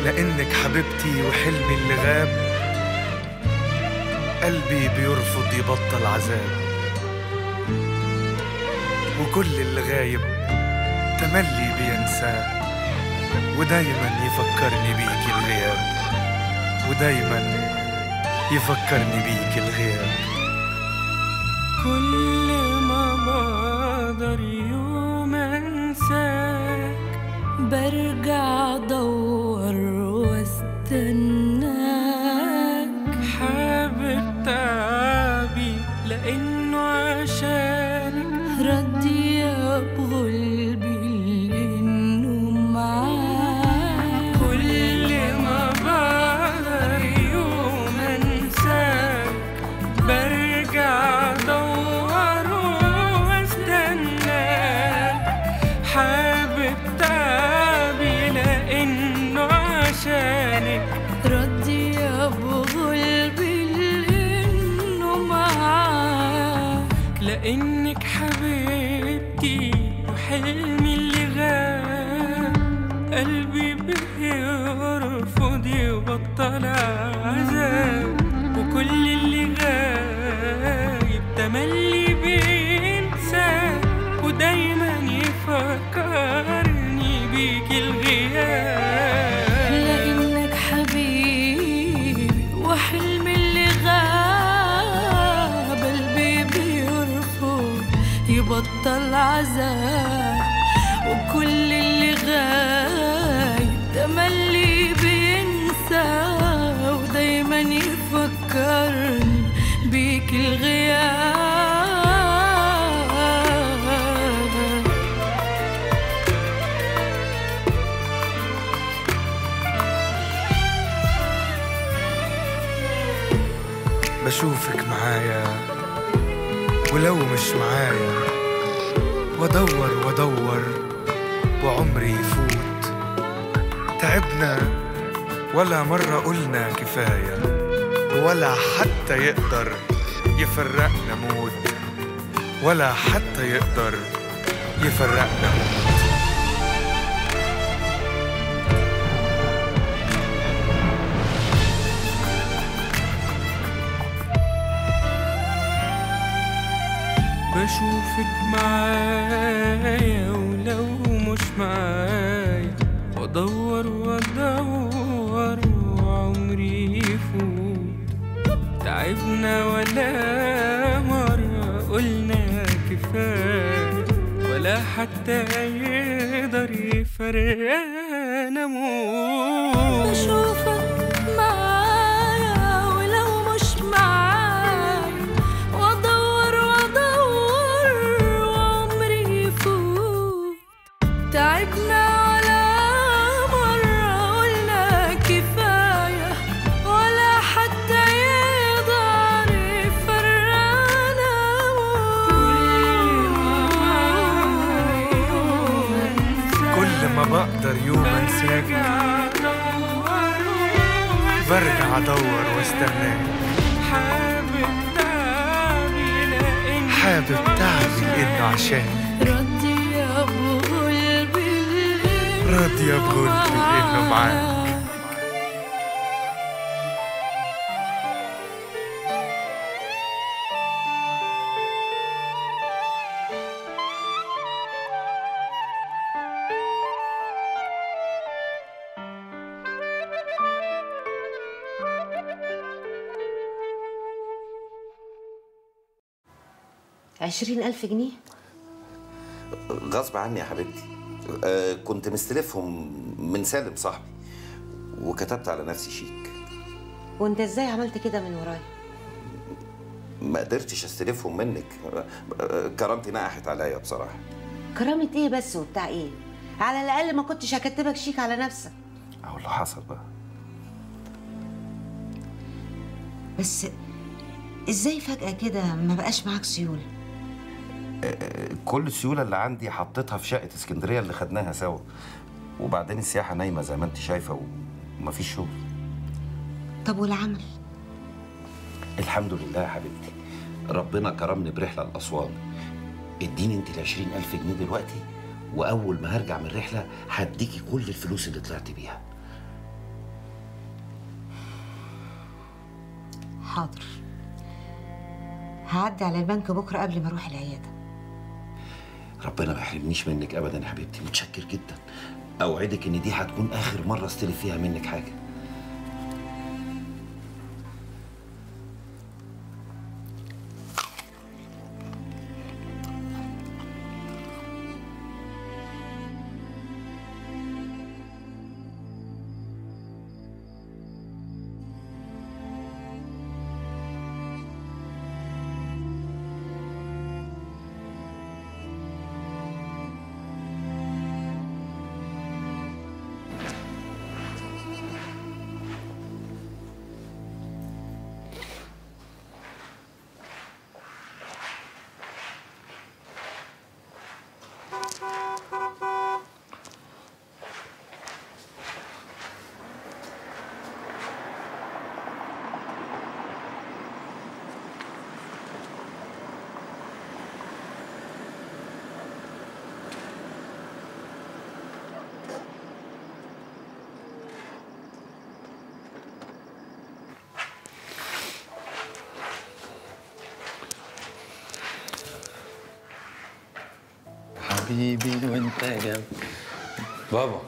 لانك حبيبتي وحلمي اللي غاب قلبي بيرفض يبطل عذاب وكل اللي غايب تملي بينساه ودايما يفكرني بيك الغياب ودايما يفكرني بيك الغياب كل ما بقدر يوم انساك برجع ادور واستناك حابب تعبي لانه عشانك ردي بغلبي لانه معاك كل ما بقدر يوم انساك برجع ادور واستناك حابب تعبي لانه عشانك ردي بغلبي لانه معاك لانك حبيبتي وحلمي اللي غاب قلبي بيرفض يبطل عذاب وكل اللي غايب تملي بينسى ودايما يفكرني بيك الغياب لانك حبيبي وحلمي اللي غاب قلبي بيرفض يبطل عذاب وكل اللي غايب تملي بينسى ودايما يفكرني بيك الغياب بشوفك معايا ولو مش معايا وادور وادور وعمري يفوت تعبنا ولا مرة قلنا كفاية ولا حتى يقدر يفرقنا موت ولا حتى يقدر يفرقنا موت بشوفك معايا ولو مش معايا وادور وادور وعمري يفوت تعبنا ولا مرة قلنا كفاية ولا حتى يقدر يفرقنا موت بشوفك معايا ولو مش معايا وادور وادور وعمري يفوت تعبنا ولا مرة قلنا كفاية ولا حتى يقدر يفرقنا كل ما بقدر يوم انساك برجع ادور واستناك حابب تعبي لأن حابب تعبي لانه عشان ردي يا ابو قلبي راضية بغلبي لانه معاك عشرين ألف جنيه غصب عني يا حبيبتي آه كنت مستلفهم من سالم صاحبي وكتبت على نفسي شيك وانت ازاي عملت كده من ورايا ما قدرتش استلفهم منك آه، آه، كرامتي نقحت عليا بصراحه كرامة ايه بس وبتاع ايه على الأقل ما كنتش هكتبك شيك على نفسك اهو اللي حصل بقى بس ازاي فجأة كده ما بقاش معاك سيولة كل السيوله اللي عندي حطيتها في شقه اسكندريه اللي خدناها سوا وبعدين السياحه نايمه زي ما انت شايفه ومفيش شغل طب والعمل الحمد لله يا حبيبتي ربنا كرمني برحله لاسوان اديني انت ال 20000 جنيه دلوقتي واول ما هرجع من الرحله هديكي كل الفلوس اللي طلعت بيها حاضر هعدي على البنك بكره قبل ما اروح العياده ربنا ما يحرمنيش منك ابدا يا حبيبتي متشكر جدا اوعدك ان دي هتكون اخر مره استلف فيها منك حاجه حبيبي وانت جنب بابا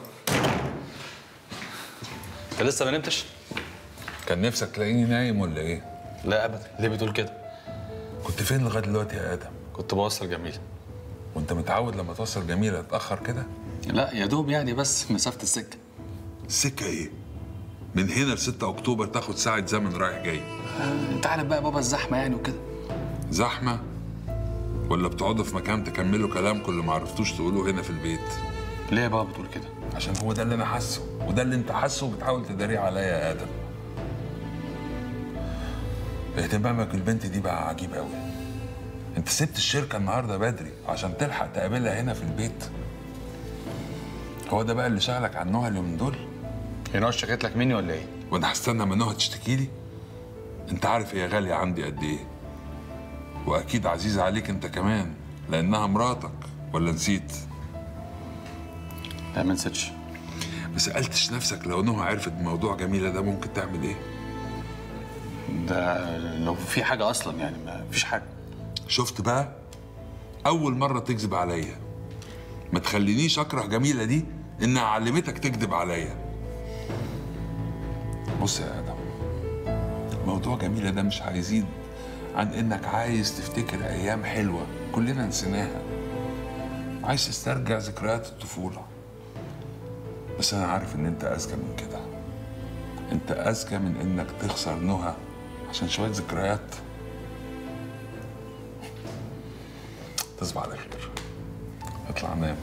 انت لسه ما نمتش؟ كان نفسك تلاقيني نايم ولا ايه؟ لا ابدا ليه بتقول كده؟ كنت فين لغايه دلوقتي يا ادم؟ كنت بوصل جميل وانت متعود لما توصل جميله تتاخر كده؟ لا يا دوب يعني بس مسافه السكه السكه ايه؟ من هنا ل 6 اكتوبر تاخد ساعه زمن رايح جاي آه، انت عارف بقى بابا الزحمه يعني وكده زحمه ولا بتقعدوا في مكان تكملوا كلام كل ما عرفتوش تقولوه هنا في البيت ليه يا بابا بتقول كده؟ عشان هو ده اللي انا حاسه وده اللي انت حاسه وبتحاول تداريه عليا يا ادم اهتمامك بالبنت دي بقى عجيب قوي انت سبت الشركه النهارده بدري عشان تلحق تقابلها هنا في البيت هو ده بقى اللي شغلك عن نهى اليومين دول هي نوع اشتكيت لك مني ولا ايه؟ وانا هستنى من نهى تشتكي لي انت عارف هي غاليه عندي قد ايه واكيد عزيزه عليك انت كمان لانها مراتك ولا نسيت لا ما نسيتش ما سالتش نفسك لو نهى عرفت بموضوع جميله ده ممكن تعمل ايه ده لو في حاجه اصلا يعني ما فيش حاجه شفت بقى اول مره تكذب عليا ما تخلينيش اكره جميله دي انها علمتك تكذب عليا بص يا ادم موضوع جميله ده مش هيزيد عن انك عايز تفتكر ايام حلوه كلنا نسيناها عايز تسترجع ذكريات الطفوله بس انا عارف ان انت اذكى من كده انت اذكى من انك تخسر نهى عشان شويه ذكريات تصبح على خير اطلع نام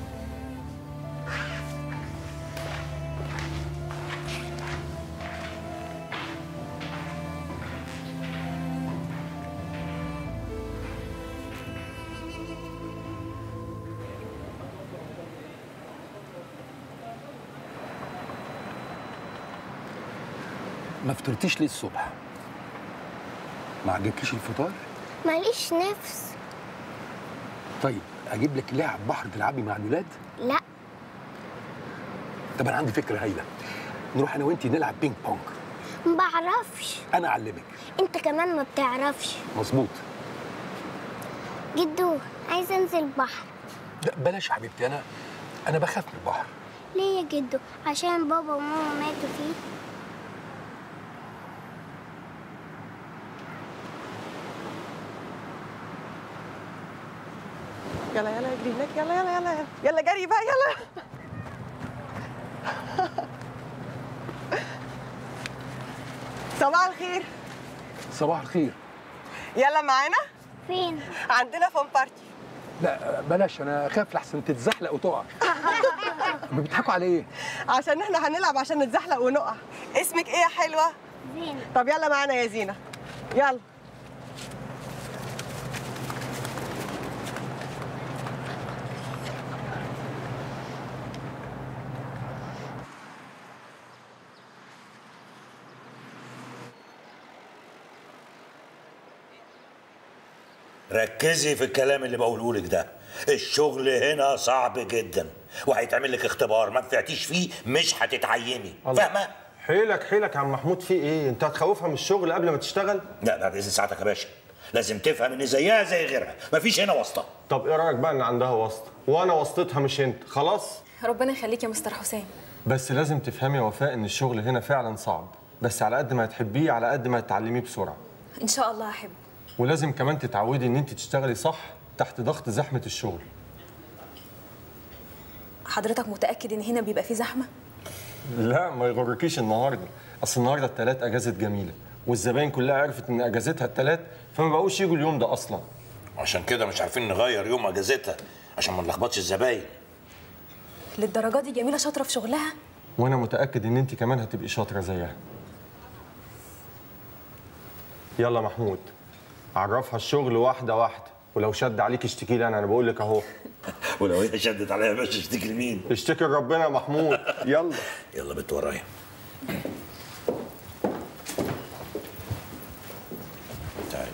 ما فطرتيش ليه الصبح؟ ما عجبكيش الفطار؟ ماليش نفس طيب اجيب لك لعب بحر تلعبي مع الولاد؟ لا طب انا عندي فكره هايله نروح انا وانتي نلعب بينج بونج ما بعرفش انا اعلمك انت كمان ما بتعرفش مظبوط جدو عايز انزل بحر لا بلاش يا حبيبتي انا انا بخاف من البحر ليه يا جدو عشان بابا وماما ماتوا فيه يلا يلا اجري هناك يلا يلا يلا يلا يلا جري بقى يلا صباح الخير صباح الخير يلا معانا فين عندنا فون بارتي لا بلاش انا خايف لحسن تتزحلق وتقع بيضحكوا على ايه؟ عشان احنا هنلعب عشان نتزحلق ونقع اسمك ايه يا حلوه زينة طب يلا معانا يا زينه يلا ركزي في الكلام اللي بقوله لك ده الشغل هنا صعب جدا وهيتعمل لك اختبار ما نفعتيش فيه مش هتتعيني فاهمه حيلك حيلك يا عم محمود في ايه انت هتخوفها من الشغل قبل ما تشتغل لا بعد اذن ساعتك يا باشا لازم تفهم ان زيها زي غيرها مفيش هنا واسطه طب ايه رايك بقى ان عندها واسطه وانا واسطتها مش انت خلاص ربنا يخليك يا مستر حسام بس لازم تفهمي يا وفاء ان الشغل هنا فعلا صعب بس على قد ما تحبيه على قد ما تتعلميه بسرعه ان شاء الله هحب ولازم كمان تتعودي ان انت تشتغلي صح تحت ضغط زحمه الشغل حضرتك متاكد ان هنا بيبقى فيه زحمه لا ما يغركيش النهارده اصل النهارده التلات اجازه جميله والزباين كلها عرفت ان اجازتها التلات فما بقوش يجوا اليوم ده اصلا عشان كده مش عارفين نغير يوم اجازتها عشان ما نلخبطش الزباين للدرجه دي جميله شاطره في شغلها وانا متاكد ان انت كمان هتبقي شاطره زيها يلا محمود عرفها الشغل واحده واحده ولو شد عليك اشتكي لي انا انا بقول لك اهو ولو هي شدت عليا يا باشا اشتكي لمين اشتكي لربنا يا محمود يلا يلا بنت ورايا تعالي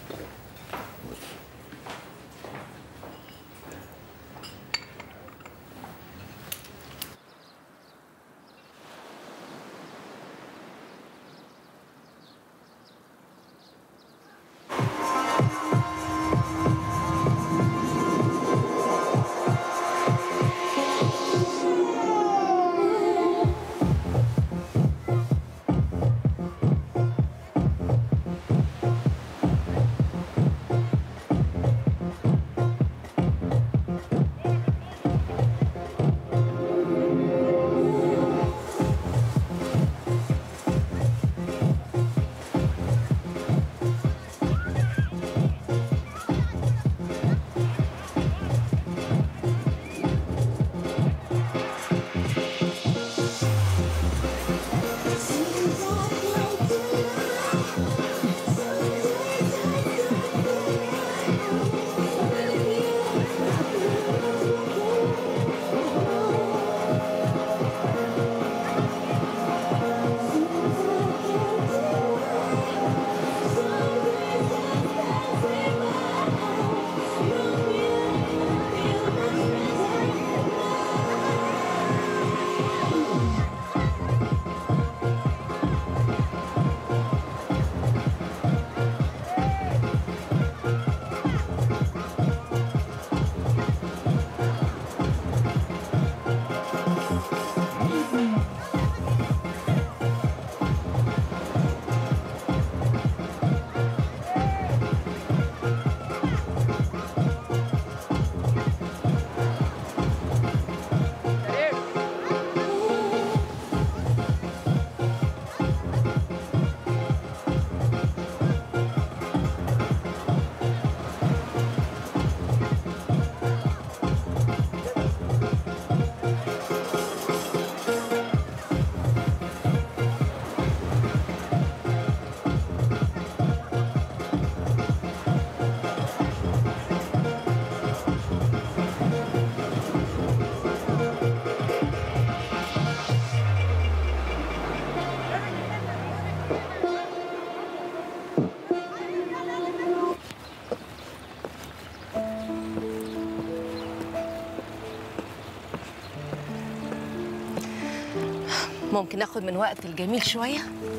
ممكن اخد من وقت الجميل شويه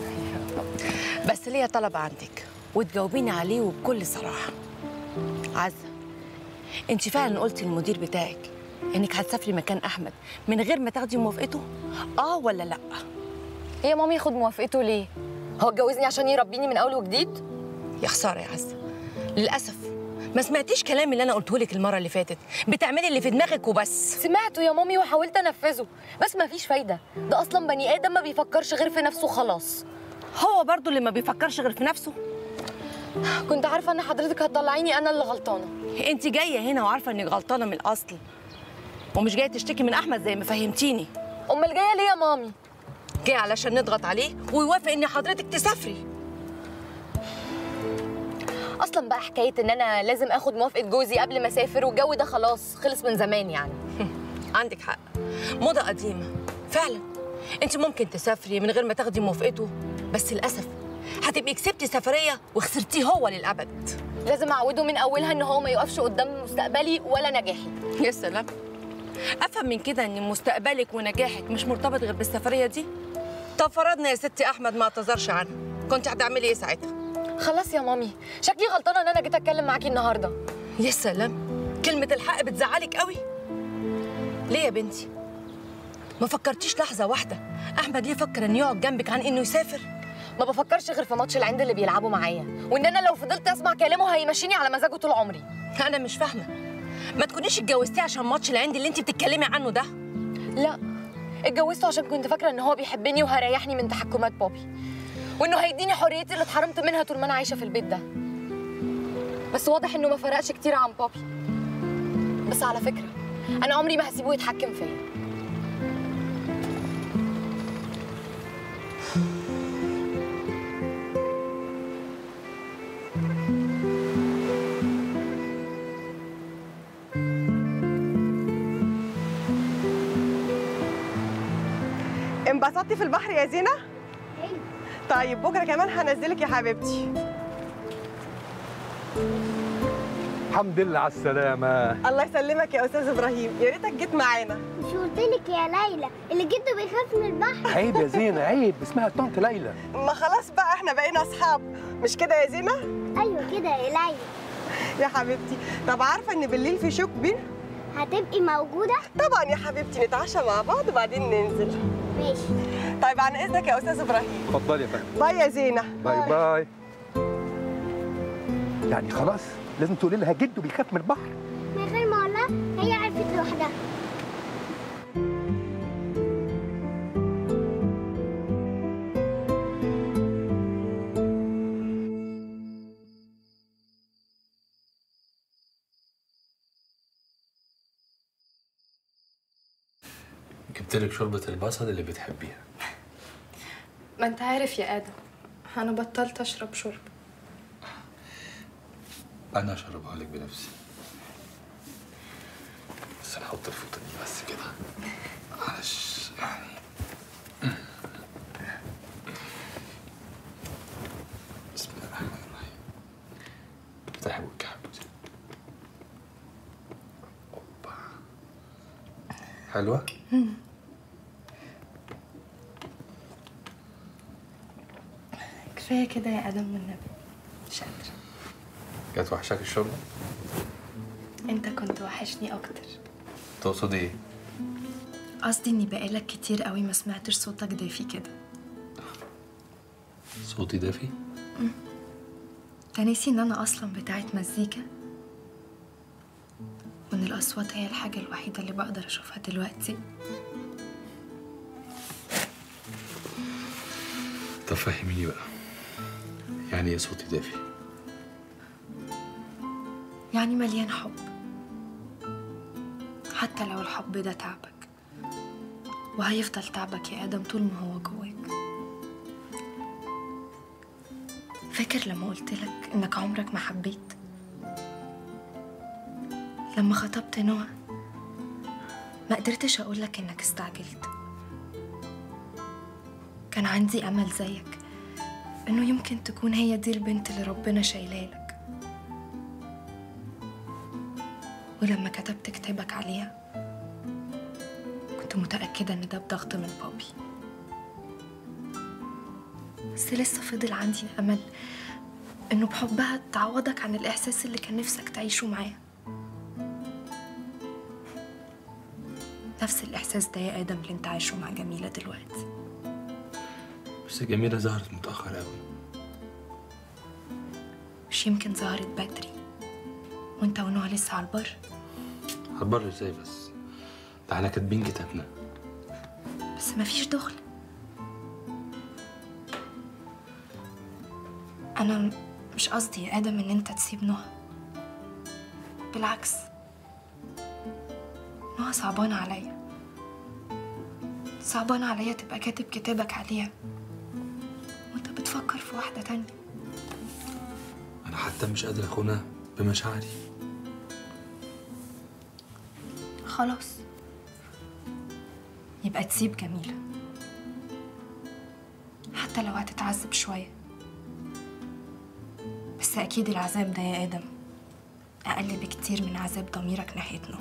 بس ليا طلب عندك وتجاوبيني عليه وبكل صراحه عزه انت فعلا قلتي للمدير بتاعك انك هتسافري مكان احمد من غير ما تاخدي موافقته اه ولا لا يا مامي ياخد موافقته ليه هو اتجوزني عشان يربيني من اول وجديد يا خساره يا عزه للاسف ما سمعتيش كلامي اللي انا قلته لك المره اللي فاتت بتعملي اللي في دماغك وبس سمعته يا مامي وحاولت انفذه بس ما فيش فايده ده اصلا بني ادم ما بيفكرش غير في نفسه خلاص هو برضو اللي ما بيفكرش غير في نفسه كنت عارفه ان حضرتك هتطلعيني انا اللي غلطانه انت جايه هنا وعارفه انك غلطانه من الاصل ومش جايه تشتكي من احمد زي ما فهمتيني امال جايه ليه يا مامي جايه علشان نضغط عليه ويوافق ان حضرتك تسافري اصلا بقى حكايه ان انا لازم اخد موافقه جوزي قبل ما اسافر والجو ده خلاص خلص من زمان يعني عندك حق موضه قديمه فعلا انت ممكن تسافري من غير ما تاخدي موافقته بس للاسف هتبقي كسبتي سفريه وخسرتيه هو للابد لازم اعوده من اولها ان هو ما يقفش قدام مستقبلي ولا نجاحي يا سلام افهم من كده ان مستقبلك ونجاحك مش مرتبط غير بالسفريه دي طب فرضنا يا ستي احمد ما اعتذرش عنها كنت هتعملي ايه ساعتها خلاص يا مامي شكلي غلطانه ان انا جيت اتكلم معاكي النهارده يا سلام كلمه الحق بتزعلك قوي ليه يا بنتي ما فكرتيش لحظه واحده احمد ليه فكر انه يقعد جنبك عن انه يسافر ما بفكرش غير في ماتش العند اللي بيلعبوا معايا وان انا لو فضلت اسمع كلامه هيمشيني على مزاجه طول عمري انا مش فاهمه ما تكونيش اتجوزتيه عشان ماتش العند اللي انت بتتكلمي عنه ده لا اتجوزته عشان كنت فاكره ان هو بيحبني وهيريحني من تحكمات بابي وانه هيديني حريتي اللي اتحرمت منها طول ما انا عايشه في البيت ده بس واضح انه ما فرقش كتير عن بابي بس على فكره انا عمري ما هسيبه يتحكم فيا انبسطتي في البحر يا زينة؟ طيب بكرة كمان هنزلك يا حبيبتي الحمد لله على السلامة الله يسلمك يا أستاذ إبراهيم يا ريتك جيت معانا مش قلت لك يا ليلى اللي جده بيخاف من البحر عيب يا زينة عيب اسمها طنط ليلى ما خلاص بقى احنا بقينا أصحاب مش كده يا زينة؟ ايوه كده يا ليلى يا حبيبتي طب عارفة إن بالليل في شو كبير؟ هتبقي موجودة؟ طبعا يا حبيبتي نتعشى مع بعض وبعدين ننزل ماشي طيب عن إذنك يا أستاذ إبراهيم اتفضلي يا فندم باي يا زينة باي باي يعني خلاص لازم تقولي لها جده بيخاف من البحر من غير ما اقول لها هي عرفت لوحدها جبت لك شوربه البصل اللي بتحبيها ما انت عارف يا ادم انا بطلت اشرب شرب انا اشربها لك بنفسي بس انا هحط الفوطه دي بس كده معلش يعني بسم الله الرحمن الرحيم افتحي بوك يا حبيبتي اوبا حلوه كفايه كده يا ادم والنبي مش قادره كانت وحشاك الشوربه انت كنت وحشني اكتر تقصدي ايه قصدي اني بقالك كتير قوي ما سمعتش صوتك دافي كده صوتي دافي انت ناسي ان انا اصلا بتاعت مزيكا وان الاصوات هي الحاجه الوحيده اللي بقدر اشوفها دلوقتي طب فهميني بقى يعني ايه صوتي دافي يعني مليان حب حتى لو الحب ده تعبك وهيفضل تعبك يا ادم طول ما هو جواك فاكر لما قلت لك انك عمرك ما حبيت لما خطبت نوع ما قدرتش اقول لك انك استعجلت كان عندي امل زيك انه يمكن تكون هي دي البنت اللي ربنا شايلها لك ولما كتبت كتابك عليها كنت متأكدة إن ده بضغط من بابي بس لسه فضل عندي أمل إنه بحبها تعوضك عن الإحساس اللي كان نفسك تعيشه معاه نفس الإحساس ده يا آدم اللي أنت عايشه مع جميلة دلوقتي بس جميله ظهرت متاخر قوي مش يمكن ظهرت بدري وأنت ونوع لسه على البر هتبر ازاي بس ده احنا كاتبين كتابنا بس مفيش دخل أنا مش قصدي يا آدم إن أنت تسيب نهى بالعكس نهى صعبانة عليا صعبانة عليا تبقى كاتب كتابك عليها وأنت بتفكر في واحدة تانية انا حتى مش قادر اخونها بمشاعري خلاص يبقى تسيب جميلة حتى لو هتتعذب شوية بس أكيد العذاب ده يا آدم أقل بكتير من عذاب ضميرك ناحية نوح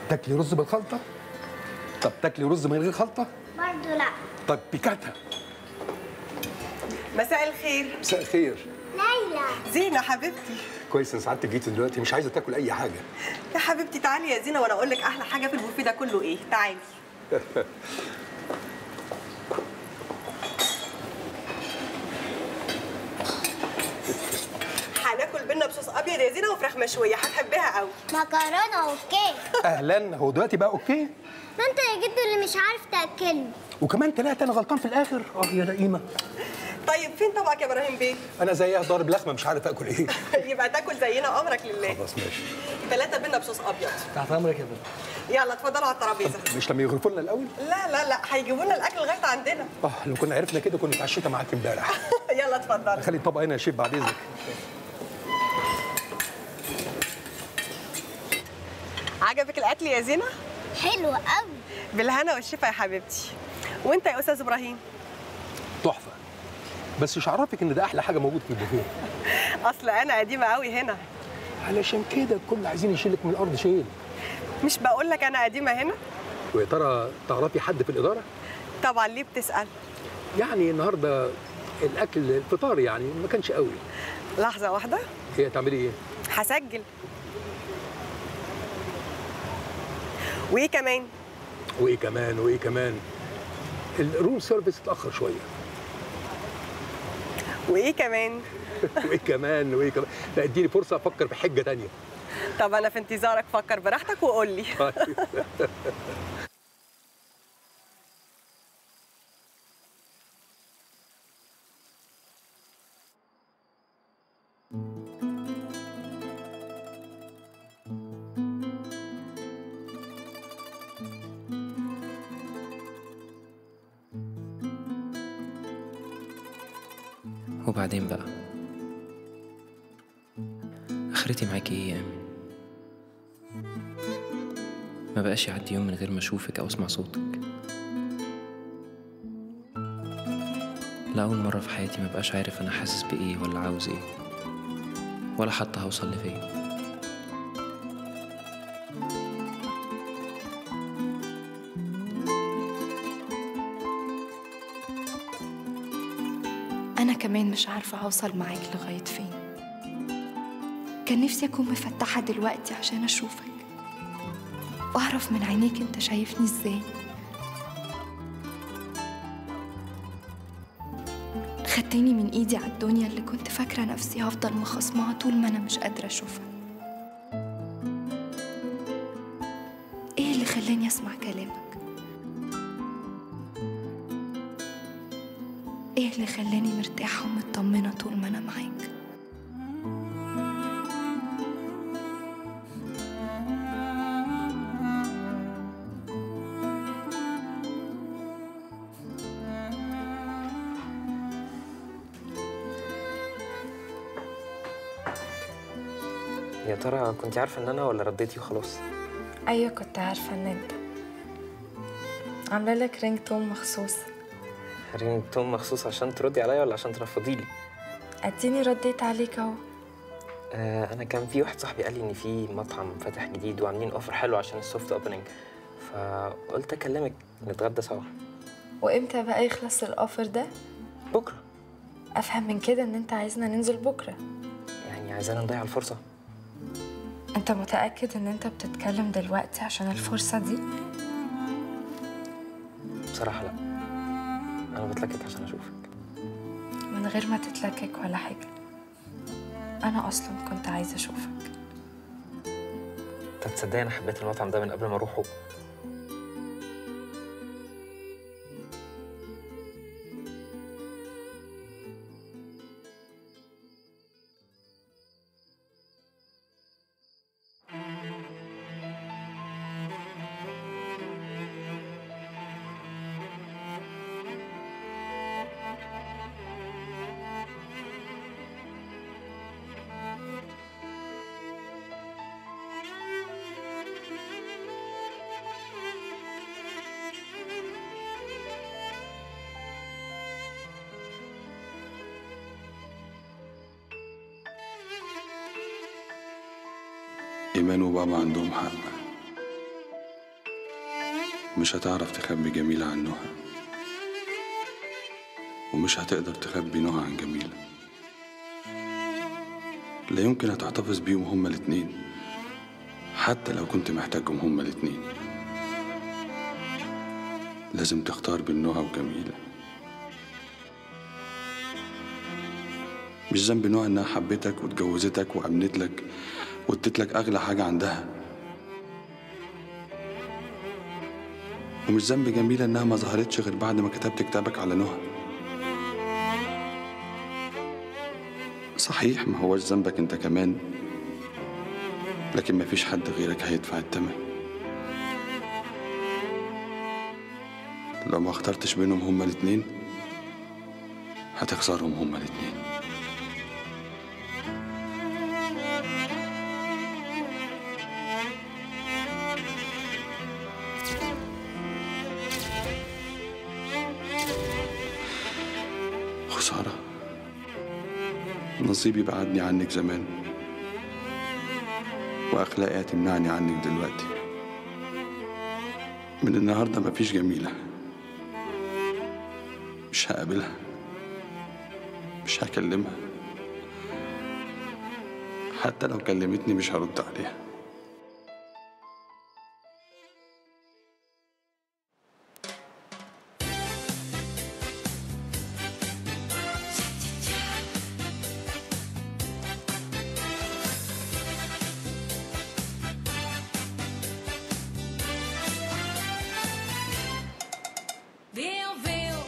تاكلي رز بالخلطه طب تاكلي رز من غير خلطه برضه لا طب بيكاتا مساء الخير مساء الخير ليلى زينة حبيبتي كويس ان سعادتك جيتي دلوقتي مش عايزه تاكل اي حاجه يا حبيبتي تعالي يا زينة وانا اقول لك احلى حاجة في البوفيه ده كله ايه تعالي هناكل بينا بصوص ابيض يا زينة وفراخ مشوية هتحبيها قوي مكرونه وكيك اهلا هو دلوقتي بقى اوكي ما انت يا جدو اللي مش عارف تاكلني وكمان طلعت انا غلطان في الاخر اه يا لئيمه طيب فين طبقك يا ابراهيم بيه انا زيها ضارب لخمه مش عارف اكل ايه يبقى تاكل زينا امرك لله خلاص ماشي ثلاثة بينا بصوص ابيض تحت امرك يا بنت يلا اتفضلوا على الترابيزة مش لما يغرفوا لنا الاول لا لا لا هيجيبوا لنا الاكل لغاية عندنا اه لو كنا عرفنا كده كنا اتعشينا معاك امبارح يلا اتفضل خلي الطبق هنا يا شيف بعد اذنك عجبك الاكل يا زينة حلو قوي بالهنا والشفا يا حبيبتي وانت يا استاذ ابراهيم تحفه بس مش عرفك ان ده احلى حاجه موجود في البوفيه اصل انا قديمه قوي هنا علشان كده الكل عايزين يشيلك من الارض شيل مش بقول لك انا قديمه هنا ويا ترى تعرفي حد في الاداره طبعا ليه بتسال يعني النهارده الاكل الفطار يعني ما كانش قوي لحظه واحده هي تعملي ايه هسجل وايه كمان وايه كمان وايه كمان الروم سيرفيس اتاخر شويه وايه كمان وايه كمان وايه كمان لا اديني فرصه افكر بحجه تانية طب انا في انتظارك فكر براحتك وقول لي وبعدين بقى اخرتي معاكي ايه يا امي ما بقاش يعدي يوم من غير ما اشوفك او اسمع صوتك لأول مرة في حياتي ما بقاش عارف أنا حاسس بإيه ولا عاوز إيه ولا حتى هوصل لفين أنا كمان مش عارفة أوصل معاك لغاية فين كان نفسي أكون مفتحة دلوقتي عشان أشوفك وأعرف من عينيك أنت شايفني إزاي خدتني من إيدي على الدنيا اللي كنت فاكرة نفسي هفضل مخصمها طول ما أنا مش قادرة أشوفها إيه اللي خلاني أسمع كلامك؟ ايه اللي خلاني مرتاحة ومطمنة طول ما انا معاك يا ترى كنت عارفة إن أنا ولا رديتي وخلاص ايوه كنت عارفة ان انت عاملة لك رينج تون مخصوص رينج توم مخصوص عشان تردي عليا ولا عشان ترفضي لي اديني رديت عليك اهو آه أنا كان في واحد صاحبي قال لي إن في مطعم فاتح جديد وعاملين أوفر حلو عشان السوفت أوبننج فقلت أكلمك نتغدى سوا وامتى بقى يخلص الاوفر ده بكرة افهم من كده ان انت عايزنا ننزل بكرة يعني عايزانا نضيع الفرصة انت متأكد ان انت بتتكلم دلوقتي عشان الفرصة دي بصراحة لأ أنا بتلكك عشان أشوفك من غير ما تتلكك ولا حاجة انا اصلا كنت عايزة اشوفك طب تصدقي أنا حبيت المطعم ده من قبل ما أروحه إيمان وبابا عندهم حق مش هتعرف تخبي جميلة عن نهى ومش هتقدر تخبي نهى عن جميلة لا يمكن هتحتفظ بيهم هما الاتنين حتى لو كنت محتاجهم هما الاتنين لازم تختار بين نهى وجميلة مش ذنب نهى انها حبتك واتجوزتك وامنت لك واديت لك اغلى حاجة عندها ومش ذنب جميلة انها ما ظهرتش غير بعد ما كتبت كتابك على نهى صحيح ما هوش ذنبك انت كمان لكن ما فيش حد غيرك هيدفع الثمن لو ما اخترتش بينهم هما الاتنين هتخسرهم هما الاتنين خسارة نصيبي بعدني عنك زمان وأخلاقي هتمنعني عنك دلوقتي من النهاردة مفيش جميلة مش هقابلها مش هكلمها حتى لو كلمتني مش هرد عليها Veo, veo.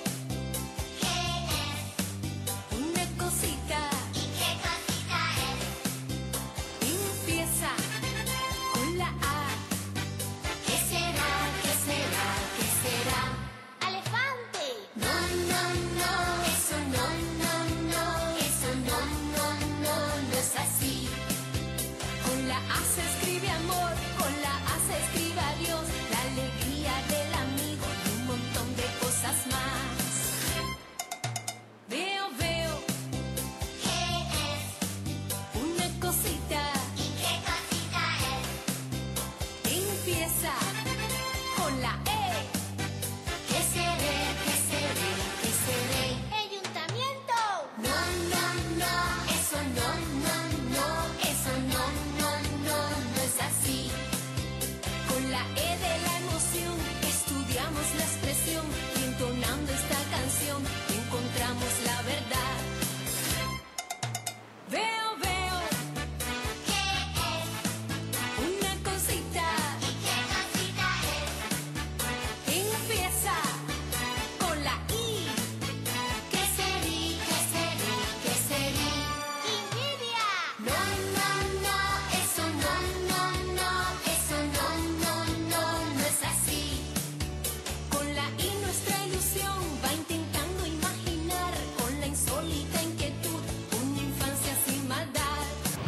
Una cosita. ¿Y qué cosita es? Empieza con la A. ¿Qué será? ¿Qué será? ¿Qué será? ¡Elefante! No, no, no. Eso no, no, no. Eso no, no, no. No es así. Con la A se escribe amor, con la A se escribe adiós, la alegría del amigo y un montón de cosas más. Veo, veo. ¿Qué es? Una cosita. ¿Y qué cosita es? Empieza con la E. ¿Qué seré? ¿Qué seré? ¿Qué seré? ¡Ayuntamiento! No, no, no. Eso no, no, no. Eso no, no, no. No es así. Con la E de la emoción estudiamos la expresión y entonando esta canción encontramos la verdad. Veo, veo. ¿Qué es? Una cosita. ¿Y qué cosita es? Empieza con la I. ¿Qué serí? ¿Qué serí? ¿Qué serí? Invidia. No, no, no. Eso no, no, no. Eso no, no, no. No es así. Con la I nuestra ilusión va intentando imaginar con la insólita inquietud una infancia sin maldad.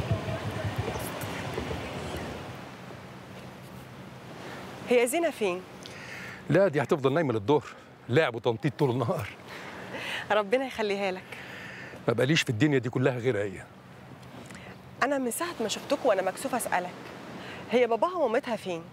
هي زينة فين؟ لا دي هتفضل نايمه للظهر لعب وتنطيط طول النهار ربنا يخليها لك ما بقاليش في الدنيا دي كلها غير هي أنا من ساعة ما شفتكوا وأنا مكسوفة أسألك هي باباها ومامتها فين؟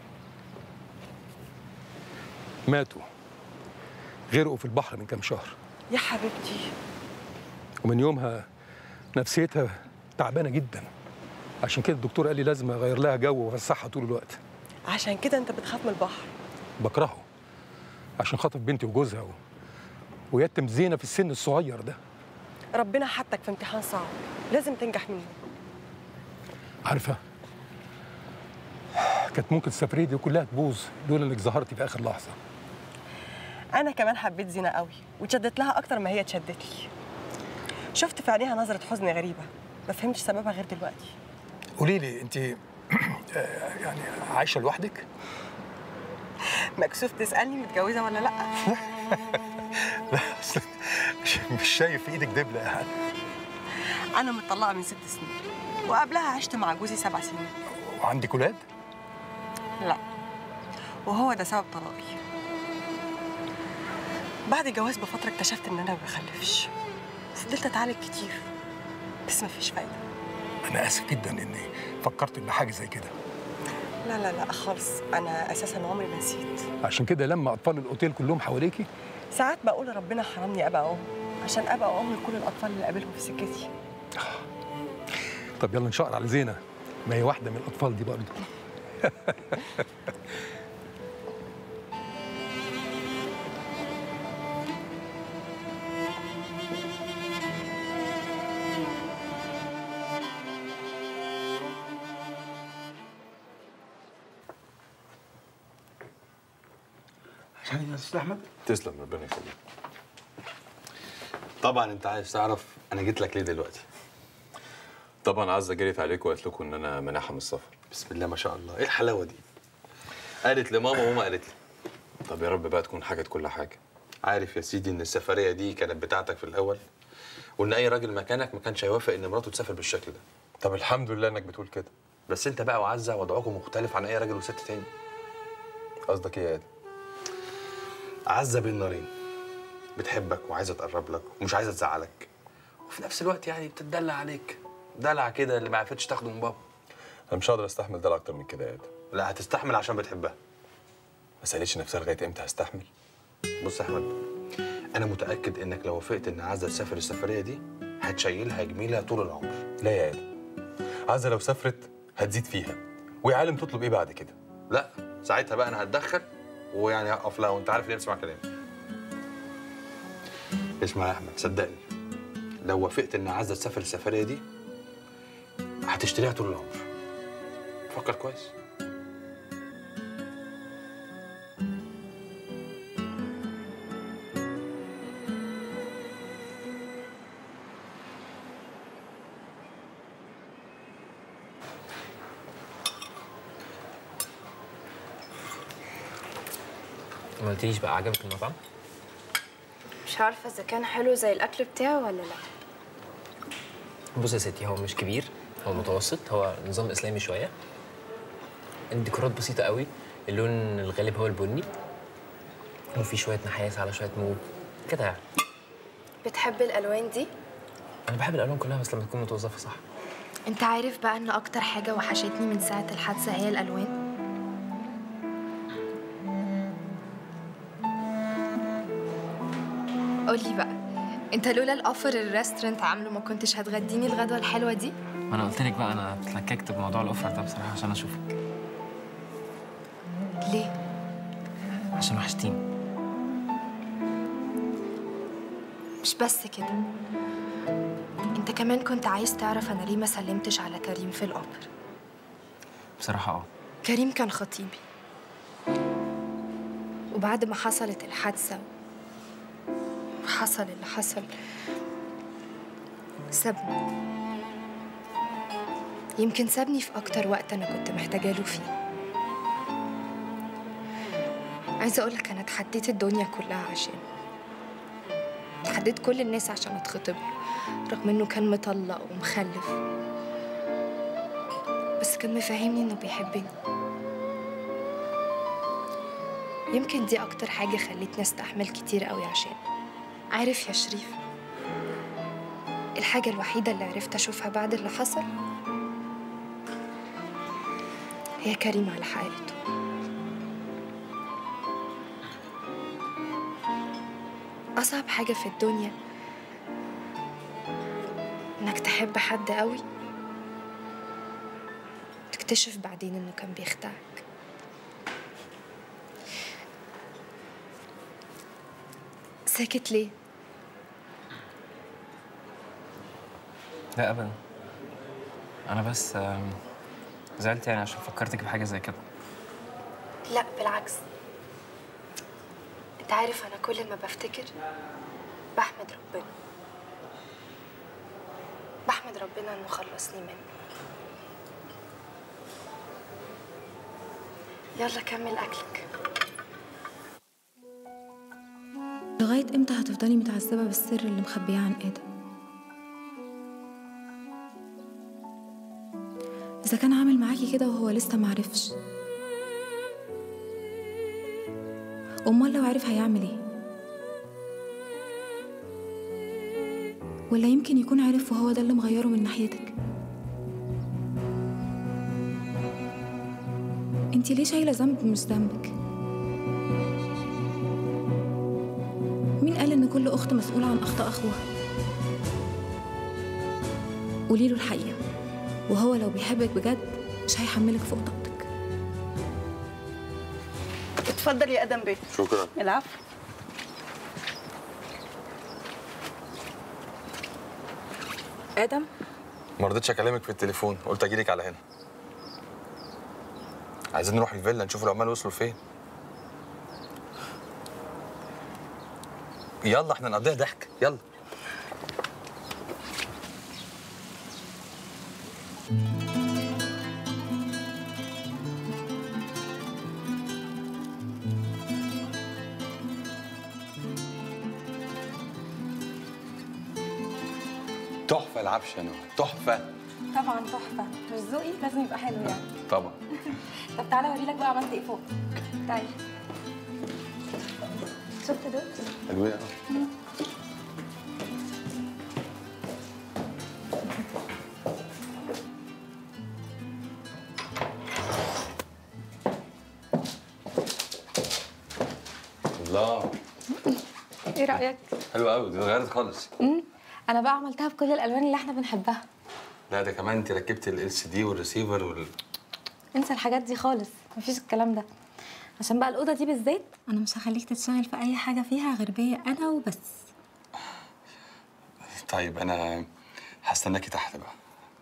ماتوا غرقوا في البحر من كام شهر يا حبيبتي ومن يومها نفسيتها تعبانه جدا عشان كده الدكتور قال لي لازم اغير لها جو وافسحها طول الوقت عشان كده أنت بتخاف من البحر بكرهه عشان خاطر بنتي وجوزها و... ويتم زينه في السن الصغير ده ربنا حطك في امتحان صعب لازم تنجح منه عارفه كانت ممكن السفريه دي كلها تبوظ لولا انك ظهرتي في اخر لحظه أنا كمان حبيت زينة قوي واتشدت لها أكتر ما هي اتشدت لي شفت في عينيها نظرة حزن غريبة ما فهمتش سببها غير دلوقتي قولي لي انت يعني عايشه لوحدك مكسوف تسألني متجوزة ولا لأ لا أصل مش شايف في ايدك دبله يعني أنا متطلقة من ست سنين وقبلها عشت مع جوزي سبع سنين وعندك ولاد لا وهو ده سبب طلاقي بعد الجواز بفترة اكتشفت إن أنا ما بخلفش فضلت أتعالج كتير بس مفيش فايدة انا اسف جدا اني فكرت ان حاجه زي كده لا لا لا خالص انا اساسا عمري ما نسيت عشان كده لما اطفال الاوتيل كلهم حواليكي ساعات بقول ربنا حرمني ابقى ام عشان ابقى ام لكل الاطفال اللي قابلهم في سكتي طب يلا نشقر على زينه ما هي واحده من الاطفال دي برضه عشان يا استاذ احمد تسلم ربنا يخليك طبعا انت عايز تعرف انا جيت لك ليه دلوقتي طبعا عزه جريت عليكم وقالت لكم ان انا مناحه من السفر بسم الله ما شاء الله ايه الحلاوه دي قالت لماما وماما قالت لي طب يا رب بقى تكون حاجه كل حاجه عارف يا سيدي ان السفريه دي كانت بتاعتك في الاول وان اي راجل مكانك ما كانش هيوافق ان مراته تسافر بالشكل ده طب الحمد لله انك بتقول كده بس انت بقى وعزه وضعكم مختلف عن اي راجل وست تاني قصدك ايه يا ادم عزه بين نارين بتحبك وعايزه تقرب لك ومش عايزه تزعلك وفي نفس الوقت يعني بتدلع عليك دلع كده اللي ما عرفتش تاخده من بابا انا مش هقدر استحمل دلع اكتر من كده يا ادم لا هتستحمل عشان بتحبها ما سالتش نفسها لغايه امتى هستحمل بص يا احمد انا متاكد انك لو وافقت ان عزه تسافر السفريه دي هتشيلها جميله طول العمر لا يا ادم عزه لو سافرت هتزيد فيها ويا عالم تطلب ايه بعد كده لا ساعتها بقى انا هتدخل ويعني هقف لها وانت عارف ليه بسمع كلامي اسمع يا احمد صدقني لو وافقت ان عزه تسافر السفريه دي هتشتريها طول العمر فكر كويس ما قلتليش بقى عجبك المطعم؟ مش عارفة إذا كان حلو زي الأكل بتاعه ولا لأ بص يا ستي هو مش كبير هو متوسط هو نظام اسلامي شويه الديكورات بسيطه قوي اللون الغالب هو البني وفي شويه نحاس على شويه موف كده يعني بتحب الألوان دي؟ انا بحب الالوان كلها بس لما تكون متوظفه صح أنت عارف بقى إن أكتر حاجة وحشتني من ساعة الحادثة هي الألوان قولي بقى أنت لولا الأوفر الريستورانت عامله ما كنتش هتغديني الغدوة الحلوة دي؟ ما انا قلت لك بقى انا اتلككت بموضوع الاوفر ده بصراحه عشان اشوفك ليه؟ عشان وحشتيني مش بس كده انت كمان كنت عايز تعرف انا ليه ما سلمتش على كريم في القبر بصراحه اه كريم كان خطيبي وبعد ما حصلت الحادثة وحصل اللي حصل سابني يمكن سابني في أكتر وقت أنا كنت محتاجة له فيه عايزة أقولك أنا اتحديت الدنيا كلها عشان اتحديت كل الناس عشان أتخطب له رغم إنه كان مطلق ومخلف بس كان مفهمني إنه بيحبني يمكن دي أكتر حاجة خلتني أستحمل كتير قوي عشان عارف يا شريف الحاجة الوحيدة اللي عرفت أشوفها بعد اللي حصل هي كريم على حقيقته أصعب حاجة في الدنيا إنك تحب حد قوي تكتشف بعدين إنه كان بيخدعك ساكت ليه؟ لا ابدا انا بس آم، زعلت يعني عشان فكرتك بحاجه زي كده لا بالعكس انت عارف انا كل ما بفتكر بحمد ربنا بحمد ربنا انه خلصني منه يلا كمل اكلك لغاية امتى هتفضلي متعذبة بالسر اللي مخبياه عن آدم؟ إذا كان عامل معاكي كده وهو لسه معرفش أمال لو عرف هيعمل ايه؟ ولا يمكن يكون عرف وهو ده اللي مغيره من ناحيتك انت ليه شايله ذنب مش ذنبك مين قال ان كل اخت مسؤوله عن اخطاء اخوها قولي له الحقيقه وهو لو بيحبك بجد مش هيحملك فوق طاقتك اتفضل يا ادم بيه شكرا العفو ادم ما رضيتش اكلمك في التليفون قلت اجيلك على هنا عايزين نروح الفيلا نشوف العمال وصلوا فين يلا احنا نقضيها ضحك يلا تحفه العفش يا نور تحفه طبعا تحفه مش ذوقي لازم يبقى حلو يعني طبعا طب تعالى اوريلك بقى عملت ايه فوق تعالى شفت دول حلوين قوي الله ايه رايك حلوه قوي دي اتغيرت خالص امم انا بقى عملتها بكل الالوان اللي احنا بنحبها لا ده كمان انت ركبت ال سي دي والريسيفر وال انسى الحاجات دي خالص مفيش الكلام ده عشان بقى الاوضه دي بالذات انا مش هخليك تتشغل في اي حاجه فيها غير بيا انا وبس طيب انا هستناكي تحت بقى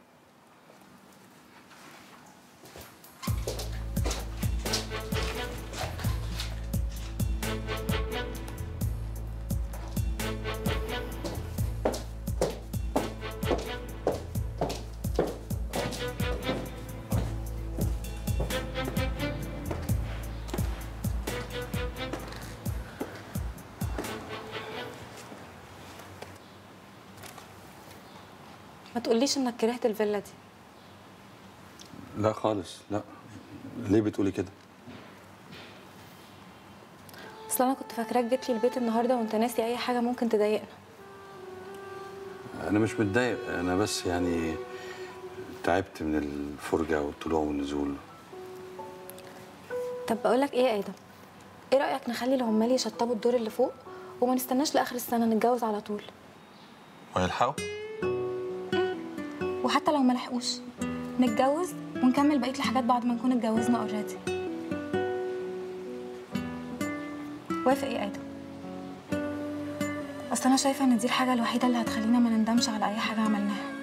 ما تقوليش انك كرهت الفيلا دي لا خالص لا ليه بتقولي كده اصل انا كنت فاكراك جيت لي البيت النهارده وانت ناسي اي حاجه ممكن تضايقنا انا مش متضايق انا بس يعني تعبت من الفرجه والطلوع والنزول طب بقول لك ايه يا ادم ايه رايك نخلي العمال يشطبوا الدور اللي فوق وما نستناش لاخر السنه نتجوز على طول ويلحقوا وحتى لو ما لحقوش نتجوز ونكمل بقيه الحاجات بعد ما نكون اتجوزنا اوريدي وافق يا ادم اصل انا شايفه ان دي الحاجه الوحيده اللي هتخلينا ما نندمش على اي حاجه عملناها